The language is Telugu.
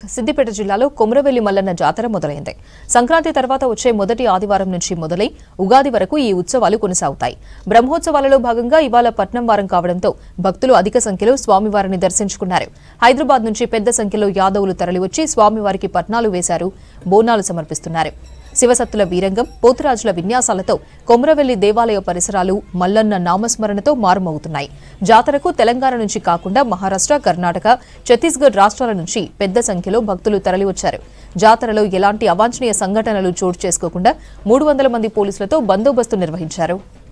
సిద్దిపేట జిల్లాలో కొమురవెల్లి మల్లన్న జాతర మొదలైంది సంక్రాంతి తర్వాత వచ్చే మొదటి ఆదివారం నుంచి మొదలై ఉగాది వరకు ఈ ఉత్సవాలు కొనసాగుతాయి బ్రహ్మోత్సవాలలో భాగంగా ఇవాళ పట్నం వారం కావడంతో భక్తులు అధిక సంఖ్యలో స్వామివారిని దర్శించుకున్నారు హైదరాబాద్ నుంచి పెద్ద సంఖ్యలో యాదవులు తరలివచ్చి స్వామివారికి పట్నాలు వేశారు బోనాలు సమర్పిస్తున్నారు శివసత్తుల వీరంగం పోతురాజుల విన్యాసాలతో కొమరవెల్లి దేవాలయ పరిసరాలు మల్లన్న నామస్మరణతో మారుమవుతున్నాయి జాతరకు తెలంగాణ నుంచి కాకుండా మహారాష్ట్ర కర్ణాటక ఛత్తీస్గఢ్ రాష్ట్రాల నుంచి పెద్ద సంఖ్యలో భక్తులు తరలివచ్చారు జాతరలో ఎలాంటి అవాంఛనీయ సంఘటనలు చోటు చేసుకోకుండా మూడు వందల మంది పోలీసులతో బందోబస్తు నిర్వహించారు